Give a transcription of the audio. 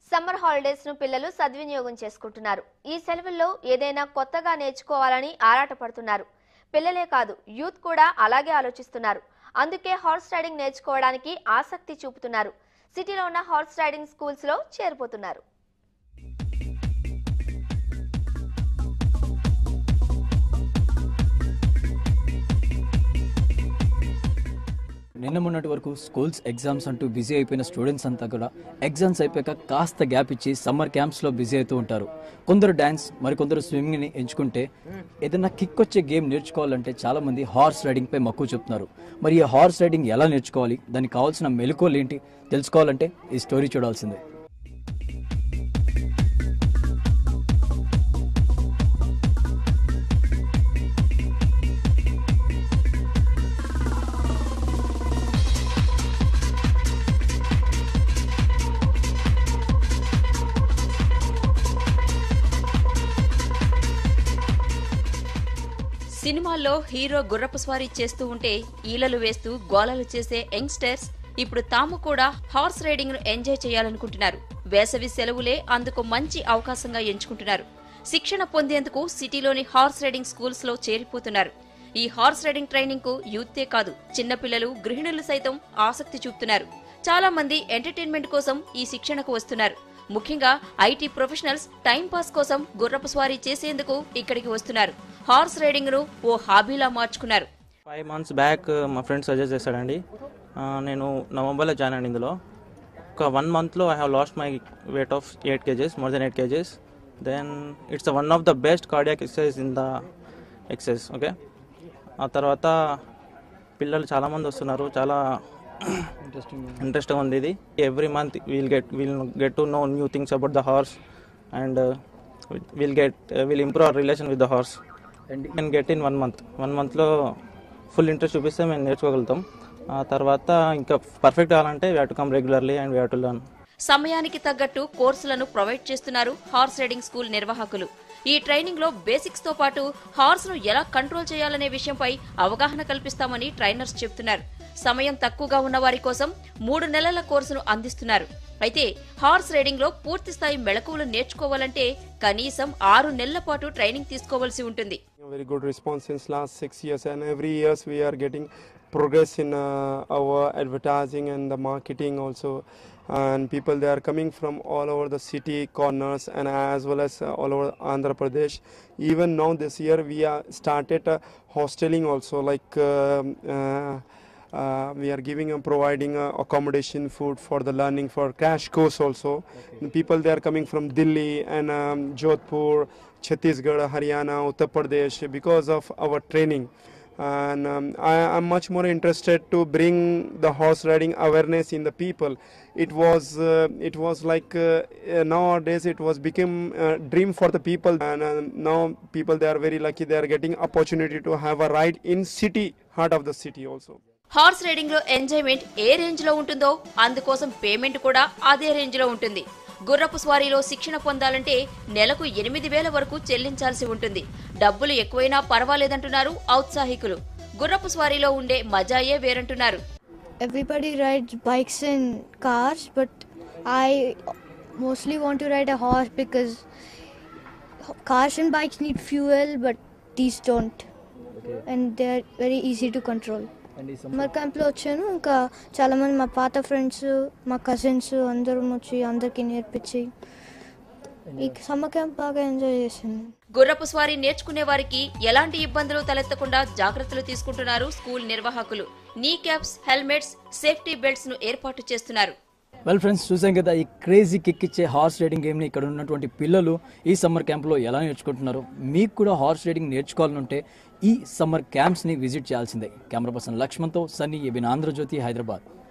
Summer holidays ను పిల్లలు సద్వినియోగం చేసుకుంటున్నారు ఈ సెలవుల్లో ఏదైనా కొత్తగా నేర్చుకోవాలని ఆరాటపడుతున్నారు పిల్లలే కాదు యూత్ కూడా అలాగే ఆలోచిస్తున్నారు అందుకే హార్స్ రైడింగ్ నేర్చుకోవడానికి ఆసక్తి చూపుతున్నారు సిటీలో ఉన్న హార్స్ రైడింగ్ స్కూల్స్ లో చేరిపోతున్నారు నిన్న మొన్నటి వరకు స్కూల్స్ ఎగ్జామ్స్ అంటూ బిజీ అయిపోయిన స్టూడెంట్స్ అంతా కూడా ఎగ్జామ్స్ అయిపోయాక కాస్త గ్యాప్ ఇచ్చి సమ్మర్ క్యాంప్స్లో బిజీ అవుతూ ఉంటారు కొందరు డ్యాన్స్ మరికొందరు స్విమ్మింగ్ని ఎంచుకుంటే ఏదైనా కిక్ వచ్చే గేమ్ నేర్చుకోవాలంటే చాలా మంది హార్స్ రైడింగ్ పై మక్కువ చెప్తున్నారు మరి ఈ హార్స్ రైడింగ్ ఎలా నేర్చుకోవాలి దానికి కావాల్సిన మెలకువలు ఏంటి తెలుసుకోవాలంటే ఈ స్టోరీ చూడాల్సిందే సినిమాల్లో హీరో గుర్రపు స్వారీ చేస్తూ ఉంటే ఈలలు వేస్తూ గోలలు చేసే యంగ్స్టర్స్ ఇప్పుడు తాము కూడా హార్స్ రైడింగ్ ను ఎంజాయ్ చేయాలనుకుంటున్నారు వేసవి సెలవులే అందుకు మంచి అవకాశంగా ఎంచుకుంటున్నారు శిక్షణ పొందేందుకు సిటీలోని హార్స్ రైడింగ్ స్కూల్స్ లో చేరిపోతున్నారు ఈ హార్స్ రైడింగ్ ట్రైనింగ్ కు యూతే కాదు చిన్నపిల్లలు గృహిణులు సైతం ఆసక్తి చూపుతున్నారు చాలా మంది ఎంటర్టైన్మెంట్ కోసం ఈ శిక్షణకు వస్తున్నారు ముఖ్యంగా ఐటీ ప్రొఫెషనల్స్ టైం పాస్ కోసం గుర్రపు స్వారీ చేసేందుకు ఇక్కడికి వస్తున్నారు హార్స్ రైడింగ్ ను ఓ హాబీలా మార్చుకున్నారు ఫైవ్ మంత్స్ బ్యాక్ మా ఫ్రెండ్ సజెస్ట్ చేశాడండి ఆ, నేను నవంబర్లో జాయిన్ అయ్యాను ఇందులో ఒక వన్ మంత్లో I have lost my weight of eight kgs more than eight kgs then it's one of the best cardiac exercise in the exercise okay ఆ తర్వాత పిల్లలు చాలామంది వస్తున్నారు చాలా ఇంట్రెస్ట్గా ఉంది ఇది every month we'll get we'll get to know new things about the horse and will get will improve our relation with the horse and can get in one month one మంత్లో ఫుల్ ఇంట్రెస్ట్ చూపిస్తే మేము నేర్చుకోగలుగుతాం ఆ తర్వాత ఇంకా perfect కావాలంటే we to come regularly and we to learn సమయానికి తగ్గట్టు కోర్సులను ప్రొవైడ్ చేస్తున్నారు హార్స్ రైడింగ్ స్కూల్ నిర్వాహకులు ఈ ట్రైనింగ్ లో బేసిక్స్ తో పాటు హార్స్ ను ఎలా కంట్రోల్ చేయాలనే విషయంపై అవగాహన కల్పిస్తామని ట్రైనర్స్ చెబుతున్నారు సమయం తక్కువగా ఉన్న వారి కోసం మూడు నెలల కోర్సును అందిస్తున్నారు అయితే హార్స్ రైడింగ్ లో పూర్తి స్థాయి మెళకువలు నేర్చుకోవాలంటే కనీసం ఆరు నెలల పాటు ట్రైనింగ్ తీసుకోవాల్సి ఉంటుంది A very good response since last six years, and every years we are getting progress in uh, our advertising and the marketing also. And people they are coming from all over the city corners and as well as uh, all over Andhra Pradesh. Even now this year we are started uh, hosteling also like. um uh, uh, we are giving and providing uh, accommodation food for the learning for crash course also And people they are coming from delhi and um, jodhpur chhattisgarh haryana uttar pradesh because of our training and um, I am much more interested to bring the horse riding awareness in the people. It was uh, it was like uh, uh, nowadays it was become a dream for the people, and uh, now people they are very lucky they are getting opportunity to have a ride in city heart of the city also. Horse riding లో enjoyment ఏ range లో ఉంటుందో అందుకోసం payment కూడా అదే range లో ఉంటుంది గుర్రపు స్వారీలో శిక్షణ పొందాలంటే నెలకు ఎనిమిది వేల వరకు చెల్లించాల్సి ఉంటుంది డబ్బులు ఎక్కువైనా పర్వాలేదంటున్నారు ఔత్సాహికులు గుర్రపు స్వారీలో ఉండే మజాయే వేరంటున్నారు everybody rides bikes and cars, but I mostly want to ride a horse because cars and bikes need fuel, but these don't, and they're very easy to control. And ఈ సమ్మర్ క్యాంప్లో వచ్చాను ఇంకా చాలామంది మా పాత ఫ్రెండ్స్ మా cousins అందరం వచ్చి అందరికీ నేర్పించి ఈ సమ్మర్ క్యాంప్ బాగా ఎంజాయ్ చేశాను గుర్రపు స్వారీ నేర్చుకునే వారికి ఎలాంటి ఇబ్బందులు తలెత్తకుండా జాగ్రత్తలు తీసుకుంటున్నారు స్కూల్ నిర్వాహకులు నీ క్యాప్స్ హెల్మెట్స్ సేఫ్టీ బెల్ట్స్ ను ఏర్పాటు చేస్తున్నారు వెల్ ఫ్రెండ్స్ చూసాం కదా ఈ క్రేజీ కిక్ ఇచ్చే హార్స్ రైడింగ్ గేమ్ని ఇక్కడ ఉన్నటువంటి పిల్లలు ఈ సమ్మర్ క్యాంప్లో ఎలా నేర్చుకుంటున్నారు మీకు కూడా హార్స్ రైడింగ్ నేర్చుకోవాలనుంటే ఈ సమ్మర్ క్యాంప్స్ని విజిట్ చేయాల్సిందే కెమెరా పర్సన్ లక్ష్మణ్తో సన్నీ ఎబిన్ ఆంధ్రజ్యోతి హైదరాబాద్